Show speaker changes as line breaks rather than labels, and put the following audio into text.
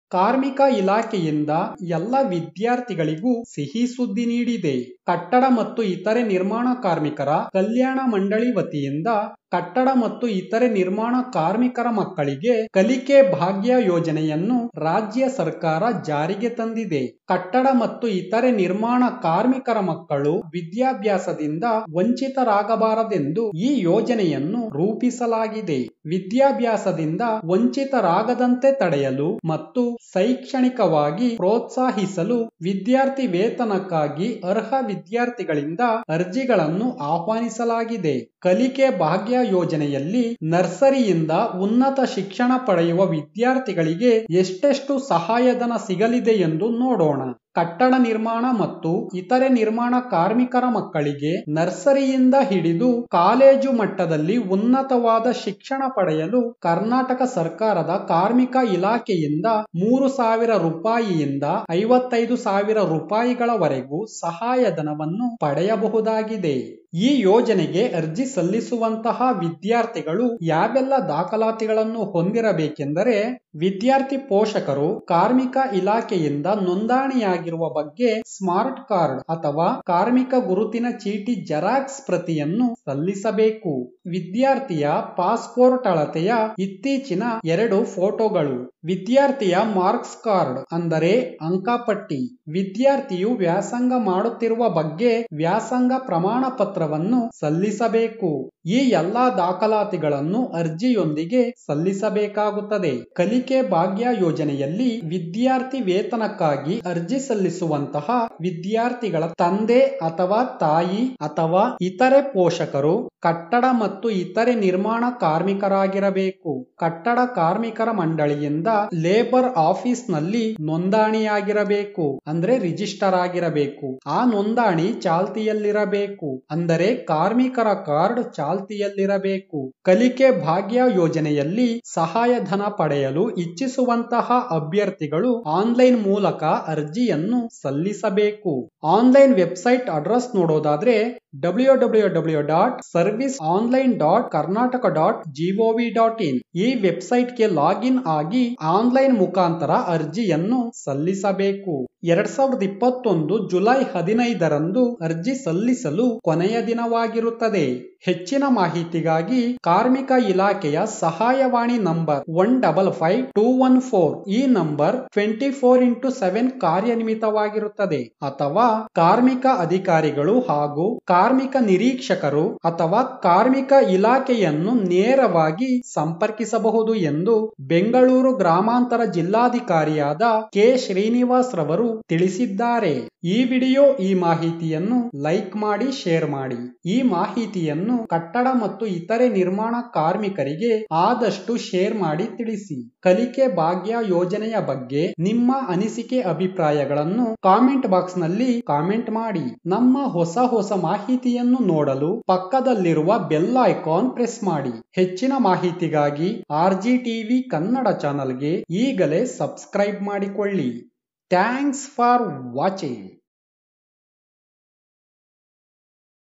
ಕಾರ್ಮಿಕ ಇಲಾಖೆಯಿಂದ ಎಲ್ಲ ವಿದ್ಯಾರ್ಥಿಗಳಿಗೂ ಸಿಹಿ ಸುದ್ದಿ ನೀಡಿದೆ ಕಟ್ಟಡ ಮತ್ತು ಇತರೆ ನಿರ್ಮಾಣ ಕಾರ್ಮಿಕರ ಕಲ್ಯಾಣ ಮಂಡಳಿ ವತಿಯಿಂದ ಕಟ್ಟಡ ಮತ್ತು ಇತರೆ ನಿರ್ಮಾಣ ಕಾರ್ಮಿಕರ ಮಕ್ಕಳಿಗೆ ಕಲಿಕೆ ಭಾಗ್ಯ ಯೋಜನೆಯನ್ನು ರಾಜ್ಯ ಸರ್ಕಾರ ಜಾರಿಗೆ ತಂದಿದೆ ಕಟ್ಟಡ ಮತ್ತು ಇತರೆ ನಿರ್ಮಾಣ ಕಾರ್ಮಿಕರ ಮಕ್ಕಳು ವಿದ್ಯಾಭ್ಯಾಸದಿಂದ ವಂಚಿತರಾಗಬಾರದೆಂದು ಈ ಯೋಜನೆಯನ್ನು ರೂಪಿಸಲಾಗಿದೆ ವಿದ್ಯಾಭ್ಯಾಸದಿಂದ ವಂಚಿತರಾಗದಂತೆ ತಡೆಯಲು ಮತ್ತು ಶೈಕ್ಷಣಿಕವಾಗಿ ಪ್ರೋತ್ಸಾಹಿಸಲು ವಿದ್ಯಾರ್ಥಿ ವೇತನಕ್ಕಾಗಿ ಅರ್ಹ ವಿದ್ಯಾರ್ಥಿಗಳಿಂದ ಅರ್ಜಿಗಳನ್ನು ಆಹ್ವಾನಿಸಲಾಗಿದೆ ಕಲಿಕೆ ಭಾಗ್ಯ ಯೋಜನೆಯಲ್ಲಿ ನರ್ಸರಿಯಿಂದ ಉನ್ನತ ಶಿಕ್ಷಣ ಪಡೆಯುವ ವಿದ್ಯಾರ್ಥಿಗಳಿಗೆ ಎಷ್ಟೆಷ್ಟು ಸಹಾಯಧನ ಸಿಗಲಿದೆ ಎಂದು ನೋಡೋಣ ಕಟ್ಟಡ ನಿರ್ಮಾಣ ಮತ್ತು ಇತರೆ ನಿರ್ಮಾಣ ಕಾರ್ಮಿಕರ ಮಕ್ಕಳಿಗೆ ನರ್ಸರಿಯಿಂದ ಹಿಡಿದು ಕಾಲೇಜು ಮಟ್ಟದಲ್ಲಿ ಉನ್ನತವಾದ ಶಿಕ್ಷಣ ಪಡೆಯಲು ಕರ್ನಾಟಕ ಸರ್ಕಾರದ ಕಾರ್ಮಿಕ ಇಲಾಖೆಯಿಂದ ಮೂರು ಸಾವಿರ ರೂಪಾಯಿಯಿಂದ ಐವತ್ತೈದು ಸಾವಿರ ರೂಪಾಯಿಗಳವರೆಗೂ ಸಹಾಯಧನವನ್ನು ಪಡೆಯಬಹುದಾಗಿದೆ ಈ ಯೋಜನೆಗೆ ಅರ್ಜಿ ಸಲ್ಲಿಸುವಂತಹ ವಿದ್ಯಾರ್ಥಿಗಳು ಯಾವೆಲ್ಲ ದಾಖಲಾತಿಗಳನ್ನು ಹೊಂದಿರಬೇಕೆಂದರೆ ವಿದ್ಯಾರ್ಥಿ ಪೋಷಕರು ಕಾರ್ಮಿಕ ಇಲಾಖೆಯಿಂದ ನೋಂದಣಿಯಾಗಿರುವ ಬಗ್ಗೆ ಸ್ಮಾರ್ಟ್ ಕಾರ್ಡ್ ಅಥವಾ ಕಾರ್ಮಿಕ ಗುರುತಿನ ಚೀಟಿ ಜೆರಾಕ್ಸ್ ಪ್ರತಿಯನ್ನು ಸಲ್ಲಿಸಬೇಕು ವಿದ್ಯಾರ್ಥಿಯ ಪಾಸ್ಪೋರ್ಟ್ ಅಳತೆಯ ಇತ್ತೀಚಿನ ಎರಡು ಫೋಟೋಗಳು ವಿದ್ಯಾರ್ಥಿಯ ಮಾರ್ಕ್ಸ್ ಕಾರ್ಡ್ ಅಂದರೆ ಅಂಕಪಟ್ಟಿ ವಿದ್ಯಾರ್ಥಿಯು ವ್ಯಾಸಂಗ ಮಾಡುತ್ತಿರುವ ಬಗ್ಗೆ ವ್ಯಾಸಂಗ ಪ್ರಮಾಣ ಪತ್ರವನ್ನು ಸಲ್ಲಿಸಬೇಕು ಈ ಎಲ್ಲಾ ದಾಖಲಾತಿಗಳನ್ನು ಅರ್ಜಿಯೊಂದಿಗೆ ಸಲ್ಲಿಸಬೇಕಾಗುತ್ತದೆ ಕಲಿಕೆ ಭಾಗ್ಯ ಯೋಜನೆಯಲ್ಲಿ ವಿದ್ಯಾರ್ಥಿ ವೇತನಕ್ಕಾಗಿ ಅರ್ಜಿ ಸಲ್ಲಿಸುವಂತಹ ವಿದ್ಯಾರ್ಥಿಗಳ ತಂದೆ ಅಥವಾ ತಾಯಿ ಅಥವಾ ಇತರೆ ಪೋಷಕರು ಕಟ್ಟಡ ಮತ್ತು ಇತರೆ ನಿರ್ಮಾಣ ಕಾರ್ಮಿಕರಾಗಿರಬೇಕು ಕಟ್ಟಡ ಕಾರ್ಮಿಕರ ಮಂಡಳಿಯಿಂದ ಲೇಬರ್ ಆಫೀಸ್ ನಲ್ಲಿ ನೋಂದಣಿಯಾಗಿರಬೇಕು ಅಂದ್ರೆ ರಿಜಿಸ್ಟರ್ ಆಗಿರಬೇಕು ಆ ನೋಂದಣಿ ಚಾಲ್ತಿಯಲ್ಲಿರಬೇಕು ಅಂದರೆ ಕಾರ್ಮಿಕರ ಕಾರ್ಡ್ ಚಾಲ್ತಿಯಲ್ಲಿರಬೇಕು ಕಲಿಕೆ ಭಾಗ್ಯ ಯೋಜನೆಯಲ್ಲಿ ಸಹಾಯಧನ ಪಡೆಯಲು ಇಚ್ಛಿಸುವಂತಹ ಅಭ್ಯರ್ಥಿಗಳು ಆನ್ಲೈನ್ ಮೂಲಕ ಅರ್ಜಿಯನ್ನು ಸಲ್ಲಿಸಬೇಕು ಆನ್ಲೈನ್ ವೆಬ್ಸೈಟ್ ಅಡ್ರೆಸ್ ನೋಡೋದಾದ್ರೆ W W W dot service online dot Karnataka dot GOV dot in ಈ ವೆಬ್ಸೈಟ್ಗೆ ಲಾಗಿನ್ ಆಗಿ ಆನ್ಲೈನ್ ಮುಖಾಂತರ ಅರ್ಜಿಯನ್ನು ಸಲ್ಲಿಸಬೇಕು ಎರಡ್ ಸಾವಿರದ ಇಪ್ಪತ್ತೊಂದು ಜುಲೈ ಹದಿನೈದರಂದು ಅರ್ಜಿ ಸಲ್ಲಿಸಲು ಕೊನೆಯ ದಿನವಾಗಿರುತ್ತದೆ ಹೆಚ್ಚಿನ ಮಾಹಿತಿಗಾಗಿ ಕಾರ್ಮಿಕ ಇಲಾಖೆಯ ಸಹಾಯವಾಣಿ number one double five two one four ಈ number twenty four into seven ಕಾರ್ಯನಿಮಿತವಾಗಿರುತ್ತದೆ ಅಥವಾ ಕಾರ್ಮಿಕ ಅಧಿಕಾರಿಗಳು ಹಾಗೂ ಕಾರ್ಮಿಕ ನಿರೀಕ್ಷಕರು ಅಥವಾ ಕಾರ್ಮಿಕ ಇಲಾಖೆಯನ್ನು ನೇರವಾಗಿ ಸಂಪರ್ಕಿಸಬಹುದು ಎಂದು ಬೆಂಗಳೂರು ಗ್ರಾಮಾಂತರ ಜಿಲ್ಲಾಧಿಕಾರಿಯಾದ ಕೆ ಶ್ರೀನಿವಾಸ್ ರವರು ತಿಳಿಸಿದ್ದಾರೆ ಈ ವಿಡಿಯೋ ಈ ಮಾಹಿತಿಯನ್ನು ಲೈಕ್ ಮಾಡಿ ಶೇರ್ ಮಾಡಿ ಈ ಮಾಹಿತಿಯನ್ನು ಕಟ್ಟಡ ಮತ್ತು ಇತರೆ ನಿರ್ಮಾಣ ಕಾರ್ಮಿಕರಿಗೆ ಆದಷ್ಟು ಶೇರ್ ಮಾಡಿ ತಿಳಿಸಿ ಕಲಿಕೆ ಭಾಗ್ಯ ಯೋಜನೆಯ ಬಗ್ಗೆ ನಿಮ್ಮ ಅನಿಸಿಕೆ ಅಭಿಪ್ರಾಯಗಳನ್ನು ಕಾಮೆಂಟ್ ಬಾಕ್ಸ್ ನಲ್ಲಿ ಕಾಮೆಂಟ್ ಮಾಡಿ ನಮ್ಮ ಹೊಸ ಹೊಸ ಮಾಹಿತಿಯನ್ನು ನೋಡಲು ಪಕ್ಕದಲ್ಲಿರುವ ಬೆಲ್ ಐಕಾನ್ ಪ್ರೆಸ್ ಮಾಡಿ ಹೆಚ್ಚಿನ ಮಾಹಿತಿಗಾಗಿ ಆರ್ ಜಿ ಟಿವಿ ಕನ್ನಡ ಚಾನಲ್ಗೆ ಈಗಲೇ ಸಬ್ಸ್ಕ್ರೈಬ್ ಮಾಡಿಕೊಳ್ಳಿ ಥ್ಯಾಂಕ್ಸ್ ಫಾರ್ ವಾಚಿಂಗ್